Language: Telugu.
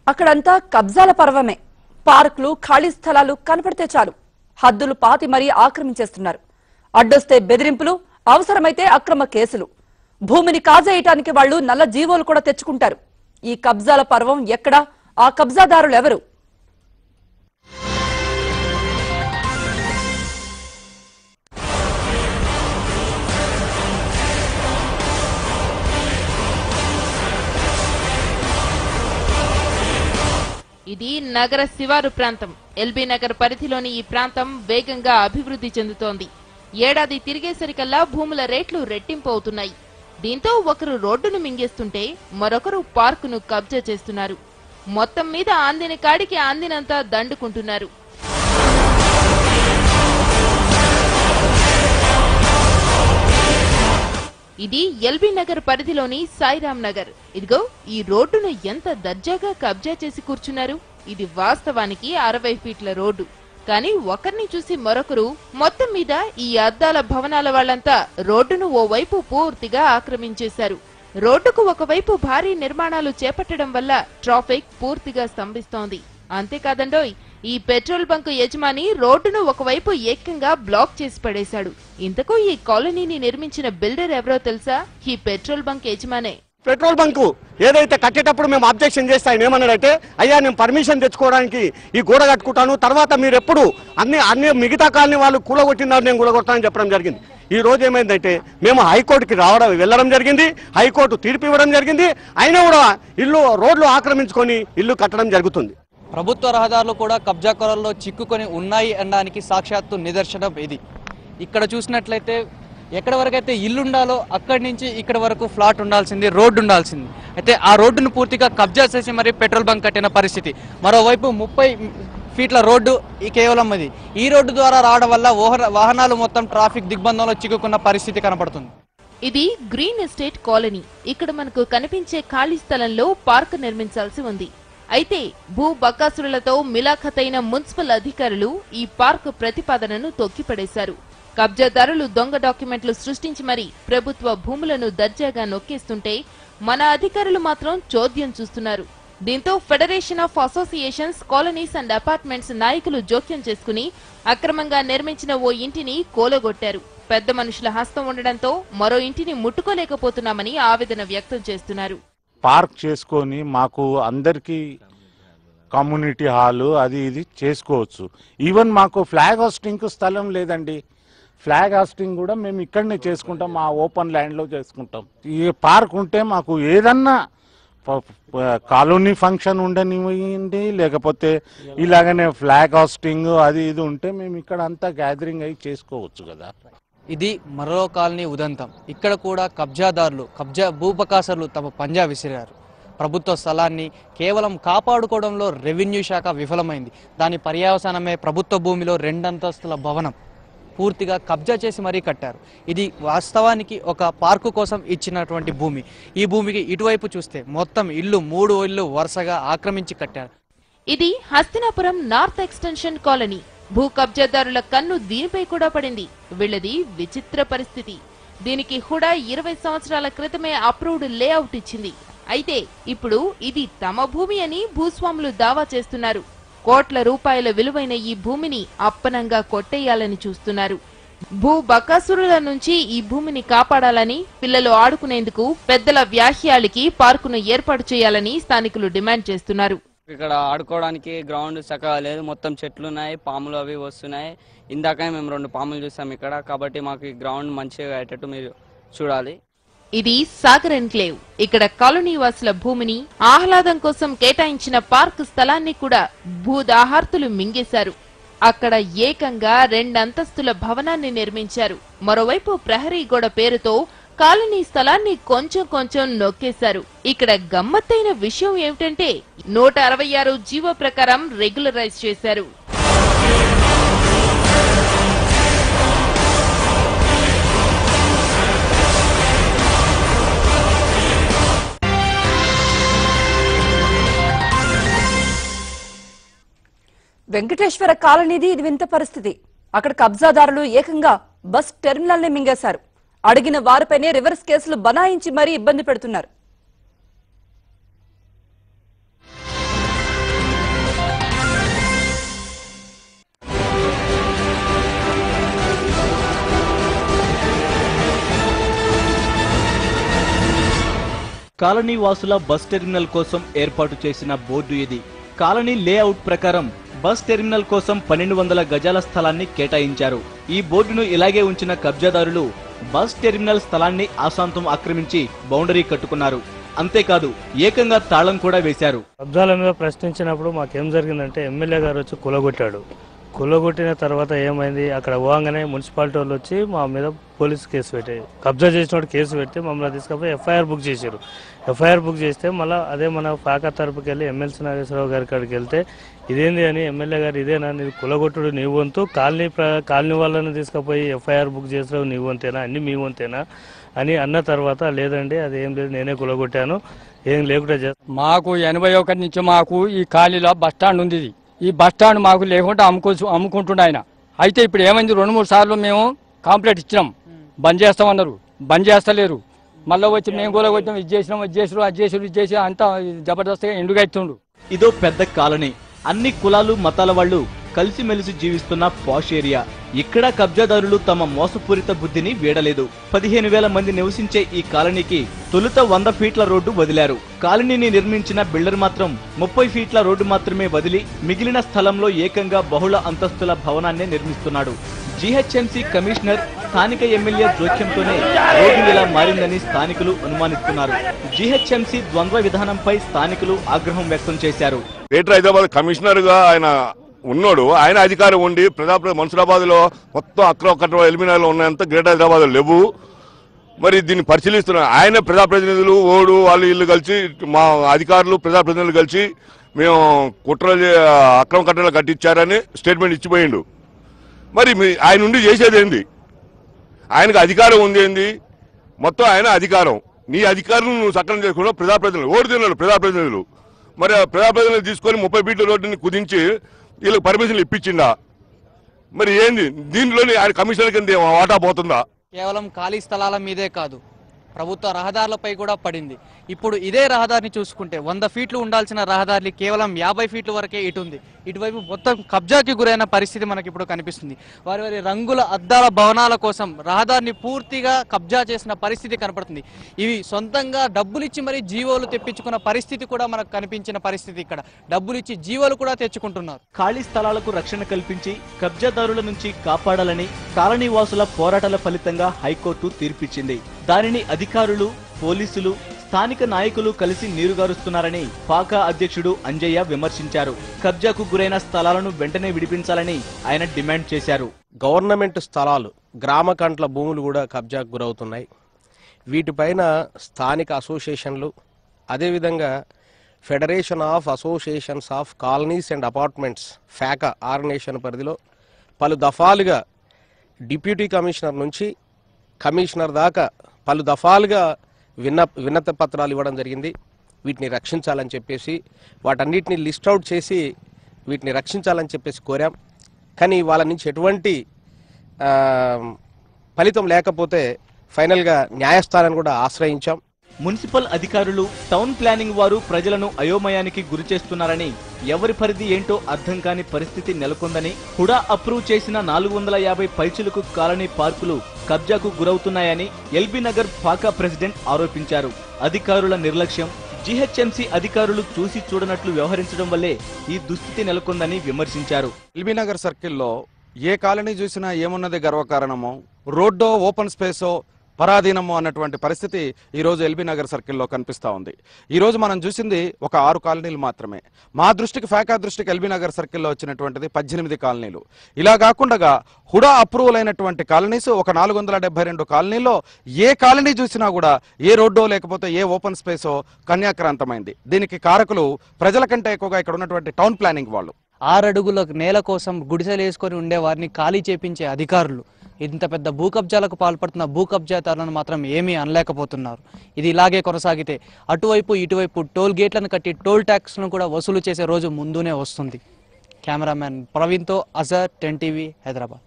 అక్కడంతా కబ్జాల పర్వమే పార్కులు ఖాళీ స్థలాలు కనపడితే చాలు హద్దులు పాతి మరీ ఆక్రమించేస్తున్నారు అడ్డొస్తే బెదిరింపులు అవసరమైతే అక్రమ కేసులు భూమిని కాజేయటానికి వాళ్ళు నల్ల జీవోలు కూడా తెచ్చుకుంటారు ఈ కబ్జాల పర్వం ఎక్కడా ఆ కబ్జాదారులు ఎవరు ఇది నగర శివారు ప్రాంతం ఎల్బీ నగర్ పరిధిలోని ఈ ప్రాంతం వేగంగా అభివృద్ధి చెందుతోంది ఏడాది తిరిగేసరికల్లా భూముల రేట్లు రెట్టింపు అవుతున్నాయి దీంతో ఒకరు రోడ్డును మింగేస్తుంటే మరొకరు పార్కును కబ్జా చేస్తున్నారు మొత్తం మీద అందిన కాడికి అందినంత దండుకుంటున్నారు ఇది ఎల్బీ నగర్ పరిధిలోని సాయిరాం నగర్ ఇదిగో ఈ రోడ్డును ఎంత దర్జాగా కబ్జా చేసి కూర్చున్నారు ఇది వాస్తవానికి అరవై ఫీట్ల రోడ్డు కానీ ఒకరిని చూసి మరొకరు మొత్తం మీద ఈ అద్దాల భవనాల వాళ్ళంతా రోడ్డును ఓవైపు పూర్తిగా ఆక్రమించేశారు రోడ్డుకు ఒకవైపు భారీ నిర్మాణాలు చేపట్టడం వల్ల ట్రాఫిక్ పూర్తిగా స్తంభిస్తోంది అంతేకాదండోయ్ ఈ పెట్రోల్ బంక్ యజమాని రోడ్డును ఒకవైపు ఏకంగా బ్లాక్ చేసి పడేశాడు ఇంతకు ఈ కాలనీని నిర్మించిన బిల్డర్ ఎవరో తెలుసా ఈ పెట్రోల్ బంక్ యజమానే పెట్రోల్ బంకు ఏదైతే కట్టేటప్పుడు మేము అబ్జెక్షన్ చేస్తే ఆయన ఏమన్నాడంటే అయ్యా నేను పర్మిషన్ తెచ్చుకోవడానికి ఈ గోడ కట్టుకుంటాను తర్వాత మీరు ఎప్పుడు అన్ని అన్ని మిగతా కాలనీ వాళ్ళు కూలగొట్టినారు నేను కూలగొట్టానని చెప్పడం జరిగింది ఈ రోజు ఏమైందంటే మేము హైకోర్టుకి రావడం వెళ్ళడం జరిగింది హైకోర్టు తీర్పు ఇవ్వడం జరిగింది అయినా కూడా ఇల్లు రోడ్లు ఆక్రమించుకొని ఇల్లు కట్టడం జరుగుతుంది ప్రభుత్వ రహదారులు కూడా కబ్జాకారుల్లో చిక్కుకొని ఉన్నాయి అనడానికి సాక్షాత్తు నిదర్శనం ఇది ఇక్కడ చూసినట్లయితే ఎక్కడ వరకు అయితే ఇల్లు ఉండాలో అక్కడి నుంచి ఇక్కడ వరకు ఫ్లాట్ ఉండాల్సింది రోడ్డు ఉండాల్సింది అయితే ఆ రోడ్డును పూర్తిగా కబ్జా చేసి మరి పెట్రోల్ బంక్ కట్టిన పరిస్థితి మరోవైపు ముప్పై ఫీట్ల రోడ్డు ఈ కేవలం అది ఈ రోడ్డు ద్వారా రావడం వల్ల ఓహర- వాహనాలు మొత్తం ట్రాఫిక్ దిగ్బంధంలో చిక్కుకున్న పరిస్థితి కనపడుతుంది ఇది గ్రీన్ ఎస్టేట్ కాలనీ ఇక్కడ మనకు కనిపించే ఖాళీ స్థలంలో పార్క్ నిర్మించాల్సి ఉంది అయితే భూ బకాసురులతో మిలాఖతైన మున్సిపల్ అధికారులు ఈ పార్క్ ప్రతిపాదనను తొక్కిపడేశారు కబ్జాదారులు దొంగ డాక్యుమెంట్లు సృష్టించి మరీ ప్రభుత్వ భూములను దర్జాగా నొక్కేస్తుంటే మన అధికారులు మాత్రం చోద్యం చూస్తున్నారు దీంతో federation of associations colonies and apartments నాయకులు జోక్యం చేసుకుని అక్రమంగా నిర్మించిన ఓ ఇంటిని కూలగొట్టారు పెద్ద మనుషుల హస్తం ఉండడంతో మరో ఇంటిని ముట్టుకోలేకపోతున్నామని ఆవేదన వ్యక్తం చేస్తున్నారు పార్క్ చేసుకొని మాకు అందరికీ కమ్యూనిటీ హాలు అది ఇది చేసుకోవచ్చు ఈవెన్ మాకు ఫ్లాగ్ హాస్టింగ్ స్థలం లేదండి ఫ్లాగ్ హాస్టింగ్ కూడా మేము ఇక్కడనే చేసుకుంటాం మా ఓపెన్ ల్యాండ్లో చేసుకుంటాం ఈ పార్క్ ఉంటే మాకు ఏదన్నా ప- ప- కాలనీ ఫంక్షన్ ఉండనివ్వండి లేకపోతే ఇలాగనే ఫ్లాగ్ హాస్టింగ్ అది ఇది ఉంటే మేము ఇక్కడ అంతా గ్యాదరింగ్ అయి చేసుకోవచ్చు కదా ఇది మరో కాలనీ ఉదంతం ఇక్కడ కూడా కబ్జాదారులు కబ్జా భూపకాసర్లు తమ పంజా విసిరారు ప్రభుత్వ స్థలాన్ని కేవలం కాపాడుకోవడంలో రెవెన్యూ శాఖ విఫలమైంది దాని పర్యవసానమే ప్రభుత్వ భూమిలో రెండంతస్తుల భవనం పూర్తిగా కబ్జా చేసి మరీ కట్టారు ఇది వాస్తవానికి ఒక పార్కు కోసం ఇచ్చినటువంటి భూమి ఈ భూమికి ఇటువైపు చూస్తే మొత్తం ఇల్లు మూడు ఇల్లు వరుసగా ఆక్రమించి కట్టారు ఇది హస్తినాపురం నార్త్ ఎక్స్టెన్షన్ కాలనీ భూ కబ్జాదారుల కన్ను దీనిపై కూడా పడింది వీళ్ళది విచిత్ర పరిస్థితి దీనికి హుడా ఇరవై సంవత్సరాల క్రితమే అప్రూవ్డ్ లేఅవుట్ ఇచ్చింది అయితే ఇప్పుడు ఇది తమ భూమి అని భూస్వాములు దావా చేస్తున్నారు కోట్ల రూపాయల విలువైన ఈ భూమిని అప్పనంగా కొట్టేయాలని చూస్తున్నారు భూ బకాసురుల నుంచి ఈ భూమిని కాపాడాలని పిల్లలు ఆడుకునేందుకు పెద్దల వ్యాహ్యాలకి పార్కును ఏర్పాటు చేయాలని స్థానికులు డిమాండ్ చేస్తున్నారు ఇక్కడ ఆడుకోవడానికి గ్రౌండ్ చక్కగా లేదు మొత్తం చెట్లు ఉన్నాయి పాములు అవి వస్తున్నాయి ఇందాక మేము రెండు పాములు చూసాం ఇక్కడ కాబట్టి మాకు ఈ గ్రౌండ్ మంచిగా అయ్యేటట్టు మీరు చూడాలి ఇది సాగర్ ఎన్క్లేవ్ ఇక్కడ కాలనీ వాసుల భూమిని ఆహ్లాదం కోసం కేటాయించిన పార్క్ స్థలాన్ని కూడా భూదాహార్తులు మింగేశారు అక్కడ ఏకంగా రెండంతస్తుల భవనాన్ని నిర్మించారు మరోవైపు ప్రహరీ గోడ పేరుతో కాలనీ స్థలాన్ని కొంచెం కొంచెం నొక్కేశారు ఇక్కడ గమ్మత్తైన విషయం ఏమిటంటే నూట అరవై ఆరు జీవో ప్రకారం రెగ్యులరైజ్ చేశారు వెంకటేశ్వర కాలనీది ఇది వింత పరిస్థితి అక్కడ కబ్జాదారులు ఏకంగా బస్ టెర్మినల్ ని మింగేశారు అడిగిన వారిపైనే రివర్స్ కేసులు బనాయించి మరీ ఇబ్బంది పెడుతున్నారు కాలనీ వాసుల బస్ టెర్మినల్ కోసం ఏర్పాటు చేసిన బోర్డు ఇది కాలనీ లేఅవుట్ ప్రకారం బస్ టెర్మినల్ కోసం పన్నెండు వందల గజాల స్థలాన్ని కేటాయించారు ఈ బోర్డును ఇలాగే ఉంచిన కబ్జాదారులు బస్ టెర్మినల్ స్థలాన్ని ఆశాంతం ఆక్రమించి బౌండరీ కట్టుకున్నారు అంతేకాదు ఏకంగా తాళం కూడా వేశారు కబ్జాల మీద ప్రశ్నించినప్పుడు మాకేం జరిగిందంటే ఎమ్మెల్యే గారు వచ్చి కులగొట్టాడు కులగొట్టిన తర్వాత ఏమైంది అక్కడ పోగానే మున్సిపాలిటీ వాళ్ళు వచ్చి మా మీద పోలీస్ కేసు పెట్టారు కబ్జా చేసినోడు కేసు పెడితే మమ్మల్ని తీసుకపోయి ఎఫ్ఐఆర్ బుక్ చేశారు ఎఫ్ఐఆర్ బుక్ చేస్తే మళ్ళీ అదే మన పాక తరపుకి వెళ్ళి ఎమ్మెల్సీ నాగేశ్వరరావు గారి కాడికి వెళ్తే ఇదేంది అని ఎమ్మెల్యే గారు ఇదేనా నీది కులగొట్టుడు నీ వంతు కాలనీ ప్ర- కాలనీ వాళ్ళని తీసుకుపోయి ఎఫ్ఐఆర్ బుక్ చేసినావు నీ వంతేనా అన్ని మీ వంతేనా అని అన్న తర్వాత లేదండి అది ఏం లేదు నేనే కులగొట్టాను ఏం లేకుండా చేస్తాను మాకు ఎనభై ఒకటి నుంచి మాకు ఈ ఖాళీలో బస్ స్టాండ్ ఉంది ఇది. ఈ బస్ స్టాండ్ మాకు లేకుండా అమ్ముకో అమ్ముకుంటుండే ఆయన అయితే ఇప్పుడు ఏమైంది రెండు మూడు సార్లు మేము కాంప్లైంట్ ఇచ్చినాం బంద్ చేస్తామన్నారు బంద్ చేస్తలేరు మళ్ళీ వచ్చి మేము కూడా వచ్చాం ఇది చేసినాం ఇది చేసినాం అది చేసి ఇది చేసి అంతా జబర్దస్త్గా ఎండుగా ఇస్తుండు ఇదో పెద్ద కాలనీ అన్ని కులాలు మతాల వాళ్ళు కలిసిమెలిసి జీవిస్తున్న పాష్ ఏరియా ఇక్కడ కబ్జాదారులు తమ మోసపూరిత బుద్ధిని వీడలేదు పదిహేను వేల మంది నివసించే ఈ కాలనీకి తొలుత వంద ఫీట్ల రోడ్డు వదిలారు కాలనీని నిర్మించిన బిల్డర్ మాత్రం ముప్పై ఫీట్ల రోడ్డు మాత్రమే వదిలి మిగిలిన స్థలంలో ఏకంగా బహుళ అంతస్తుల భవనాన్ని నిర్మిస్తున్నాడు జీహెచ్ఎంసీ కమిషనర్ స్థానిక ఎమ్మెల్యే జోక్యంతోనే రోడ్డు ఇలా మారిందని స్థానికులు అనుమానిస్తున్నారు జీహెచ్ఎంసీ ద్వంద్వ విధానంపై స్థానికులు ఆగ్రహం వ్యక్తం చేశారు గ్రేటర్ హైదరాబాద్ కమిషనర్ గా ఆయన ఉన్నాడు ఆయన అధికారం ఉండి ప్రజా మన్సూరాబాద్ లో మొత్తం అక్రమ కట్ట ఎలిమినాలో ఉన్నంత గ్రేటర్ హైదరాబాద్ లో లేవు మరి దీన్ని పరిశీలిస్తున్నారు ఆయన ప్రజాప్రతినిధులు ఓడు వాళ్ళు ఇల్లు కలిసి మా అధికారులు ప్రజాప్రతినిధులు కలిసి మేము కుట్రలు చే- అక్రమ కట్టలు కట్టించారని స్టేట్మెంట్ ఇచ్చిపోయిండు మరి మీ- ఆయన ఉండి చేసేది ఏంది ఆయనకు అధికారం ఉంది ఏంది మొత్తం ఆయన అధికారం నీ అధికారం నువ్వు సక్రమం చేసుకున్నావు ప్రజాప్రతినిధులు ఓడి తిన్నాడు ప్రజాప్రతినిధులు మరి ఆ ప్రజాప్రతినిధులు తీసుకొని ముప్పై ఫీట్ల రోడ్డుని కుదించి వీళ్ళకి పర్మిషన్లు ఇప్పించిందా మరి ఏంది దీంట్లోని ఆయన కమిషనర్ కింద వాటా పోతుందా కేవలం ఖాళీ స్థలాల మీదే కాదు ప్రభుత్వ రహదారులపై కూడా పడింది ఇప్పుడు ఇదే రహదారిని చూసుకుంటే వంద ఫీట్లు ఉండాల్సిన రహదారి కేవలం యాభై ఫీట్ల వరకే ఇటు ఉంది ఇటువైపు మొత్తం కబ్జాకి గురైన పరిస్థితి మనకి ఇప్పుడు కనిపిస్తుంది వారి వారి రంగుల అద్దాల భవనాల కోసం రహదారిని పూర్తిగా కబ్జా చేసిన పరిస్థితి కనపడుతుంది ఇవి సొంతంగా డబ్బులు ఇచ్చి మరి జీవోలు తెప్పించుకున్న పరిస్థితి కూడా మనకు కనిపించిన పరిస్థితి ఇక్కడ డబ్బులు ఇచ్చి జీవోలు కూడా తెచ్చుకుంటున్నారు ఖాళీ స్థలాలకు రక్షణ కల్పించి కబ్జాదారుల నుంచి కాపాడాలని కాలనీ వాసుల పోరాటాల ఫలితంగా హైకోర్టు తీర్పిచ్చింది దానిని అధికారులు పోలీసులు స్థానిక నాయకులు కలిసి నీరుగారుస్తున్నారని పాకా అధ్యక్షుడు అంజయ్య విమర్శించారు కబ్జాకు గురైన స్థలాలను వెంటనే విడిపించాలని ఆయన డిమాండ్ చేశారు గవర్నమెంట్ స్థలాలు గ్రామ కంట్ల భూములు కూడా కబ్జాకు గురవుతున్నాయి వీటిపైన స్థానిక అసోసియేషన్లు అదేవిధంగా federation of associations of colonies and apartments FACA organization పరిధిలో పలు దఫాలుగా డిప్యూటీ కమిషనర్ నుంచి కమిషనర్ దాకా పలు దఫాలుగా విన్న విన్నత పత్రాలు ఇవ్వడం జరిగింది వీటిని రక్షించాలని చెప్పేసి వాటన్నిటిని లిస్ట్ అవుట్ చేసి వీటిని రక్షించాలని చెప్పేసి కోరాం కానీ వాళ్ళ నుంచి ఎటువంటి ఆ, ఫలితం లేకపోతే ఫైనల్గా న్యాయస్థానాన్ని కూడా ఆశ్రయించాం మున్సిపల్ అధికారులు టౌన్ ప్లానింగ్ వారు ప్రజలను అయోమయానికి గురి చేస్తున్నారని ఎవరి పరిధి ఏంటో అర్థం కాని పరిస్థితి నెలకొందని హుడా అప్రూవ్ చేసిన నాలుగు వందల యాభై పైచులకు కాలనీ పార్కులు కబ్జాకు గురవుతున్నాయని ఎల్బీ నగర్ ఫాకా ప్రెసిడెంట్ ఆరోపించారు అధికారుల నిర్లక్ష్యం జీహెచ్ఎంసీ అధికారులు చూసి చూడనట్లు వ్యవహరించడం వల్లే ఈ దుస్థితి నెలకొందని విమర్శించారు ఎల్బీ నగర్ సర్కిల్లో ఏ కాలనీ చూసినా ఏమున్నది గర్వకారణమో రోడ్డో ఓపెన్ స్పేసో పరాధీనము అన్నటువంటి పరిస్థితి ఈరోజు ఎల్బీ నగర్ సర్కిల్లో కనిపిస్తూ ఉంది ఈరోజు మనం చూసింది ఒక ఆరు కాలనీలు మాత్రమే మా దృష్టికి ఫ్యాకా దృష్టికి ఎల్బీ నగర్ సర్కిల్లో వచ్చినటువంటిది పద్దెనిమిది కాలనీలు ఇలా కాకుండా హుడా అప్రూవల్ అయినటువంటి కాలనీస్ ఒక నాలుగు వందల డెబ్బై రెండు కాలనీలో ఏ కాలనీ చూసినా కూడా ఏ రోడ్డో లేకపోతే ఏ ఓపెన్ స్పేసో కన్యాక్రాంతమైంది దీనికి కారకులు ప్రజల కంటే ఎక్కువగా ఇక్కడ ఉన్నటువంటి టౌన్ ప్లానింగ్ వాళ్ళు ఆరడుగుల నేల కోసం గుడిసెలు వేసుకొని ఉండే వారిని ఖాళీ చేపించే అధికారులు ఇంత పెద్ద భూ కబ్జాలకు పాల్పడుతున్న భూ కబ్జాదారులను మాత్రం ఏమీ అనలేకపోతున్నారు ఇది ఇలాగే కొనసాగితే అటువైపు ఇటువైపు టోల్ గేట్లను కట్టి టోల్ ట్యాక్స్లను కూడా వసూలు చేసే రోజు ముందునే వస్తుంది కెమెరామ్యాన్ ప్రవీణ్తో అజర్ టెన్ టీవీ హైదరాబాద్